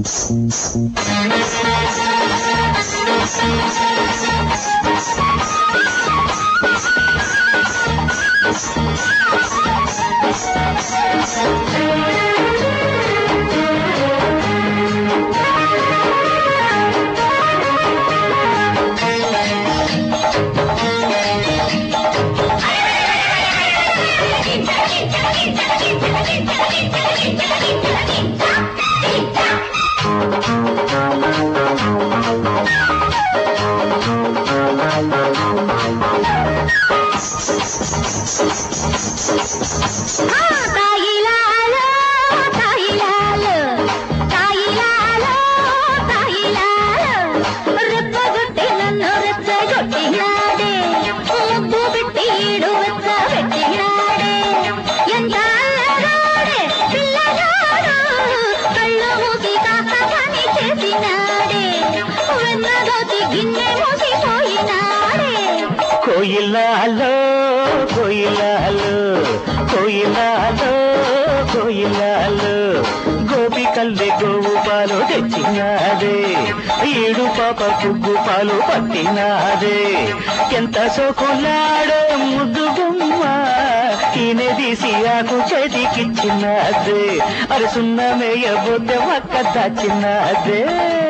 తాయిలాలో తాయిలాలో తాయిలాలో తాయిలాలో రెప్పగొట్టి నన్ను రెచ్చగొట్టినాడే ముద్దు పెట్టి ఈడు వెచ్చబెట్టినాడే ఎంత అల్లరాడే పిల్లగాడు కళ్ళు మూసి కాస్త పని చేసినాడే వెన్నదోసి గిన్నె మూసిపోయినాడే కోయిలాలో కోయిలాలో కోయిలాలో కోయిలాలో గోపికల్లె గోవు పాలు తెచ్చినాదే ఏడు పాప పుగ్గు పాలు పట్టినాదే ఎంత సోకులాడో ముద్దు గుమ్మ ఈయన తీసి ఆకు చేతికిచ్చినాదే అరే సున్నమేయబోతే ఒక్క దాచినాదే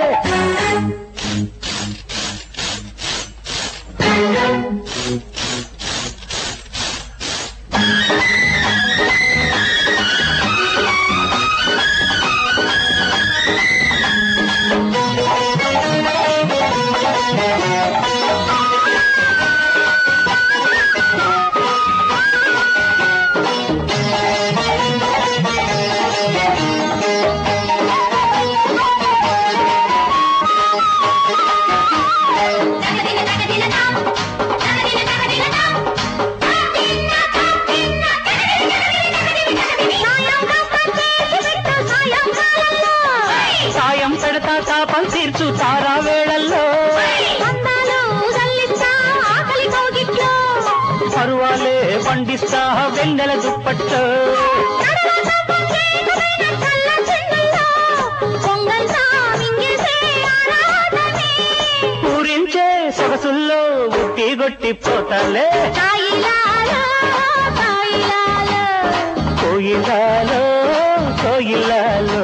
సాయం పెడతా తాపం తీర్చు తారా వేళల్లో పరువాలే పండిస్తా వెన్నెల దుప్పట్లో పూరించే సొగసుల్లో ఉట్టి గొట్టి పోతాలే కోయిలాలో కోయిలాలో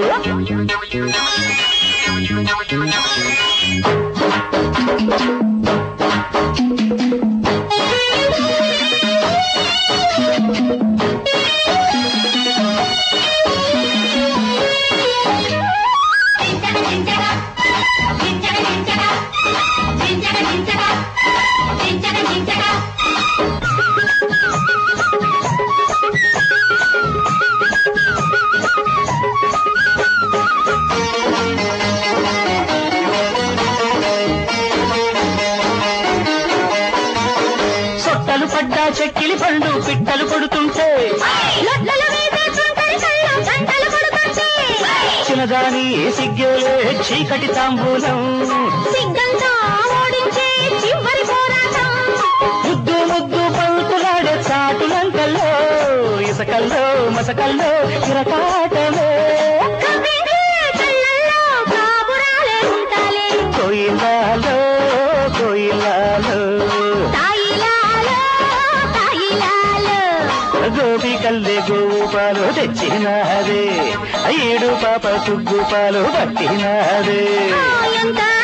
సొట్టలు పడ్డా చెక్కిలి పండు పిట్టలు కొడుతుంటే చిన్నదాని సిగ్గేలే చీకటి తాంబూలం సిగ్గంతా ఓడించే చివరి పోరాటం ముద్దు ముద్దు పంతులాడే చాటులంకల్లో ఇసకల్లో మసకల్లో ఇరకాటమే కవిగే కళ్ళల్లో కాబురాలే ఉంటాలే కోయిలాలో కోయిలాలో తాయిలాలో తాయిలాలో గోపి కల్లె గోవు పాలు తెచ్చినాదే ఏడు పాప సుగ్గు పాలు పట్టినాదే ఆ ఎంత